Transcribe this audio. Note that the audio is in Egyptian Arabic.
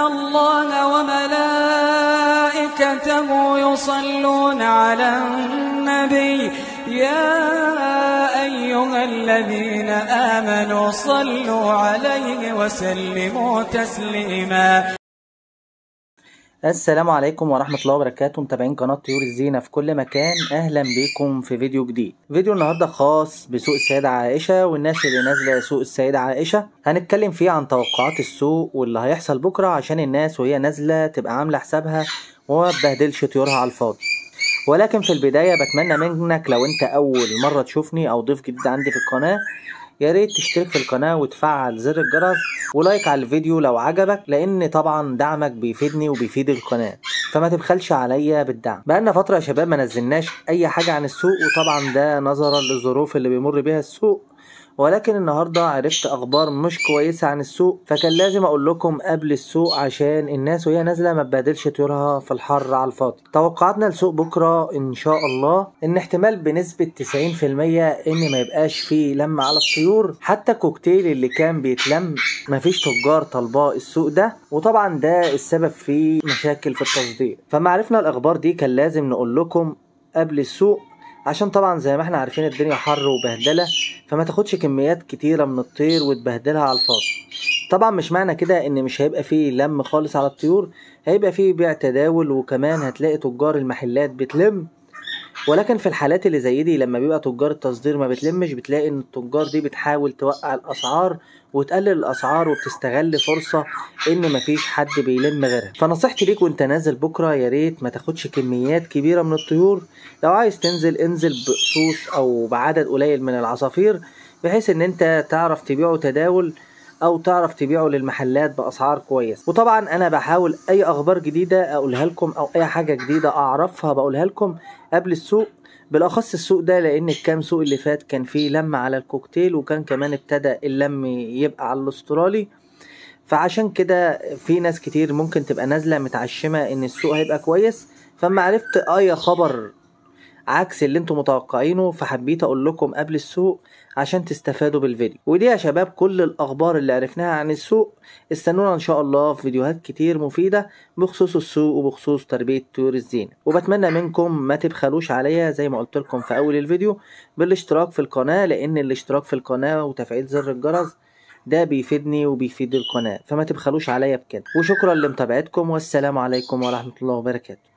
الله وملائكته يصلون على النبي يا أيها الذين آمنوا صلوا عليه وسلموا تسليما السلام عليكم ورحمة الله وبركاته متابعين قناة طيور الزينة في كل مكان أهلا بكم في فيديو جديد فيديو النهاردة خاص بسوق السيدة عائشة والناس اللي نازلة سوق السيدة عائشة هنتكلم فيه عن توقعات السوق واللي هيحصل بكرة عشان الناس وهي نازلة تبقى عاملة حسابها وما تبهدلش طيورها على الفاضي ولكن في البداية بتمنى منك لو انت أول مرة تشوفني أو ضيف جديد عندي في القناة يا ريت تشترك في القناة وتفعل زر الجرس ولايك على الفيديو لو عجبك لان طبعا دعمك بيفيدني وبيفيد القناة فما تبخلش عليا بالدعم بقالنا فترة يا شباب ما نزلناش اي حاجة عن السوق وطبعا ده نظرا للظروف اللي بيمر بيها السوق ولكن النهاردة عرفت أخبار مش كويسة عن السوق فكان لازم أقول لكم قبل السوق عشان الناس وهي نازلة ما تبادلش طيورها في الحر على الفاضي توقعاتنا لسوق بكرة إن شاء الله إن احتمال بنسبة 90% إن ما يبقاش فيه لم على الطيور حتى الكوكتيل اللي كان بيتلم مفيش تجار طالباه السوق ده وطبعا ده السبب في مشاكل في التصدير فما عرفنا الأخبار دي كان لازم نقول لكم قبل السوق عشان طبعا زي ما احنا عارفين الدنيا حر وبهدله فما تاخدش كميات كتيره من الطير وتبهدلها على الفاضي طبعا مش معنى كده ان مش هيبقى فيه لم خالص على الطيور هيبقى فيه بيع تداول وكمان هتلاقي تجار المحلات بتلم ولكن في الحالات اللي زي دي لما بيبقى تجار التصدير ما بتلمش بتلاقي ان التجار دي بتحاول توقع الاسعار وتقلل الاسعار وبتستغل فرصه ان مفيش حد بيلم غيرها فنصيحتي ليك وانت نازل بكره يا ريت ما تاخدش كميات كبيره من الطيور لو عايز تنزل انزل بقصوص او بعدد قليل من العصافير بحيث ان انت تعرف تبيعه تداول او تعرف تبيعه للمحلات باسعار كويسه وطبعا انا بحاول اي اخبار جديده اقولها لكم او اي حاجه جديده اعرفها بقولها لكم قبل السوق بالاخص السوق ده لان الكام سوق اللي فات كان فيه لم على الكوكتيل وكان كمان ابتدى اللم يبقى على الاسترالي فعشان كده في ناس كتير ممكن تبقى نازله متعشمه ان السوق هيبقى كويس فما عرفت اي خبر عكس اللي انتم متوقعينه فحبيت اقول لكم قبل السوق عشان تستفادوا بالفيديو ودي يا شباب كل الاخبار اللي عرفناها عن السوق استنونا ان شاء الله في فيديوهات كتير مفيدة بخصوص السوق وبخصوص تربية طيور الزينة وبتمنى منكم ما تبخلوش عليا زي ما قلت لكم في اول الفيديو بالاشتراك في القناة لان الاشتراك في القناة وتفعيل زر الجرس ده بيفيدني وبيفيد القناة فما تبخلوش عليا بكده وشكرا لمتابعتكم والسلام عليكم ورحمة الله وبركاته